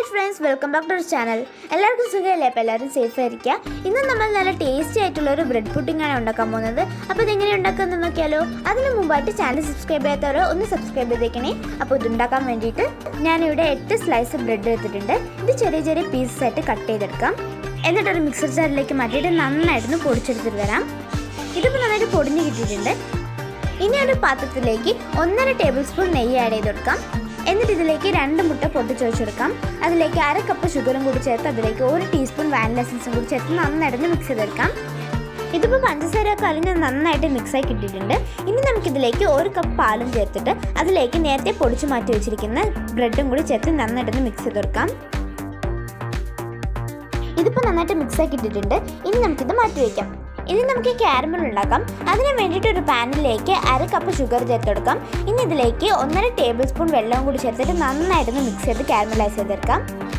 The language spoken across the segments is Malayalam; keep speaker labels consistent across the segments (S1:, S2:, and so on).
S1: hi friends welcome back to channel എല്ലാവർക്കും സുഖമല്ലേ അപ്പോൾ എല്ലാവരും സേഫ് ആയിരിക്കുക ഇന്ന് നമ്മൾ നല്ല ടേസ്റ്റി ആയിട്ടുള്ള ഒരു ബ്രെഡ് പുഡിംഗ് ആണ് ഉണ്ടാക്കാൻ പോകുന്നത് അപ്പോൾ ഇതെങ്ങനെ ഉണ്ടാക്കുന്നത് നോക്കിയാലോ അതിന് മുമ്പായിട്ട് ചാനൽ സബ്സ്ക്രൈബ് ചെയ്യാത്തവർ ഒന്ന് സബ്സ്ക്രൈബ് ചെയ്തേക്കണേ അപ്പോൾ ഇതുണ്ടാക്കാൻ വേണ്ടിയിട്ട് ഞാനിവിടെ എട്ട് സ്ലൈസ് ബ്രെഡ് എടുത്തിട്ടുണ്ട് ഇത് ചെറിയ ചെറിയ പീസസ് ആയിട്ട് കട്ട് ചെയ്തെടുക്കാം എന്നിട്ടൊരു മിക്സർ ജാറിലേക്ക് മാറ്റിയിട്ട് നന്നായിട്ടൊന്ന് പൊടിച്ചെടുത്തിട്ട് വരാം ഇതിപ്പോൾ നന്നായിട്ട് പൊടിഞ്ഞ് കിട്ടിയിട്ടുണ്ട് ഇനി ഒരു പാത്രത്തിലേക്ക് ഒന്നര ടേബിൾ സ്പൂൺ നെയ്യ് ആഡ് ചെയ്ത് കൊടുക്കാം എന്നിട്ട് ഇതിലേക്ക് രണ്ട് മുട്ട പൊട്ടിച്ചൊഴിച്ച് കൊടുക്കാം അതിലേക്ക് അര കപ്പ് ഷുഗറും കൂടി ചേർത്ത് അതിലേക്ക് ഒരു ടീസ്പൂൺ വാനില എസൻസും കൂടി ചേർത്ത് നന്നായിട്ട് മിക്സ് ചെയ്തെടുക്കാം ഇതിപ്പോൾ പഞ്ചസാര ഒക്കെ അലിഞ്ഞ് നന്നായിട്ട് മിക്സായി കിട്ടിയിട്ടുണ്ട് ഇനി നമുക്കിതിലേക്ക് ഒരു കപ്പ് പാലും ചേർത്തിട്ട് അതിലേക്ക് നേരത്തെ പൊടിച്ച് മാറ്റി വെച്ചിരിക്കുന്ന ബ്രെഡും കൂടി ചേർത്ത് നന്നായിട്ടൊന്ന് മിക്സ് ചെയ്ത് കൊടുക്കാം ഇതിപ്പോൾ നന്നായിട്ട് മിക്സ് ആക്കി ഇട്ടിട്ടുണ്ട് ഇനി നമുക്കിത് മാറ്റി വയ്ക്കാം ഇനി നമുക്ക് ക്യാരമൽ ഉണ്ടാക്കാം അതിന് വേണ്ടിയിട്ട് ഒരു പാനിലേക്ക് അര കപ്പ് ഷുഗർ ചേർത്ത് കൊടുക്കാം ഇനി ഇതിലേക്ക് ഒന്നര ടേബിൾ സ്പൂൺ വെള്ളവും കൂടി ചേർത്തിട്ട് നന്നായിട്ടൊന്ന് മിക്സ് ചെയ്ത് ക്യാരമലൈസ് ചെയ്തെടുക്കാം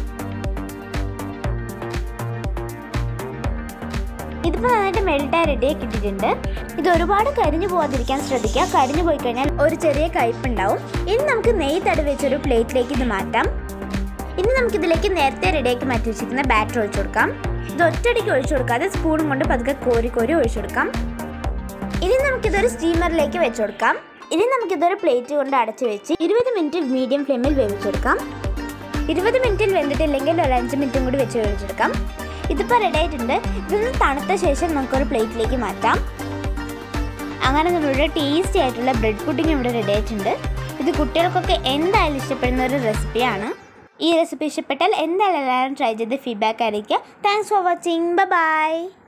S1: ഇതിപ്പോൾ നന്നായിട്ട് മെൽട്ടായി റെഡിയാക്കി ഇട്ടിട്ടുണ്ട് ഇത് ഒരുപാട് കരിഞ്ഞു പോകാതിരിക്കാൻ ശ്രദ്ധിക്കുക കരിഞ്ഞു പോയി കഴിഞ്ഞാൽ ഒരു ചെറിയ കയ്പുണ്ടാവും ഇനി നമുക്ക് നെയ്യ് തടവി വെച്ചൊരു പ്ലേറ്റിലേക്ക് ഇത് മാറ്റാം ഇനി നമുക്കിതിലേക്ക് നേരത്തെ റെഡിയാക്കി മാറ്റി വെച്ചിരിക്കുന്ന ബാറ്റർ ഒഴിച്ചു കൊടുക്കാം ഇത് ഒറ്റയടിക്ക് ഒഴിച്ചു കൊടുക്കാതെ സ്പൂണും കൊണ്ട് പതുക്കെ കോരി കോരി ഒഴിച്ചു കൊടുക്കാം ഇനി നമുക്കിതൊരു സ്റ്റീമറിലേക്ക് വെച്ച് കൊടുക്കാം ഇനി നമുക്കിതൊരു പ്ലേറ്റ് കൊണ്ട് അടച്ചു വെച്ച് ഇരുപത് മിനിറ്റ് മീഡിയം ഫ്ലെയിമിൽ വേവിച്ചെടുക്കാം ഇരുപത് മിനിറ്റിൽ വെന്തിട്ടില്ലെങ്കിൽ ഒരു അഞ്ച് മിനിറ്റും കൂടി വെച്ച് വേവിച്ചെടുക്കാം ഇതിപ്പോൾ റെഡി ആയിട്ടുണ്ട് ഇതൊന്ന് തണുത്ത ശേഷം നമുക്കൊരു പ്ലേറ്റിലേക്ക് മാറ്റാം അങ്ങനെ നമ്മളുടെ ടേസ്റ്റി ആയിട്ടുള്ള ബ്രെഡ് പുഡിംഗ് ഇവിടെ റെഡി ആയിട്ടുണ്ട് ഇത് കുട്ടികൾക്കൊക്കെ എന്തായാലും ഇഷ്ടപ്പെടുന്ന ഒരു റെസിപ്പിയാണ് ഈ റെസിപ്പി ഇഷ്ടപ്പെട്ടാൽ എന്തായാലും എല്ലാവരും ട്രൈ ചെയ്ത് ഫീഡ്ബാക്ക് അറിയിക്കുക താങ്ക്സ് ഫോർ വാച്ചിങ് ബൈ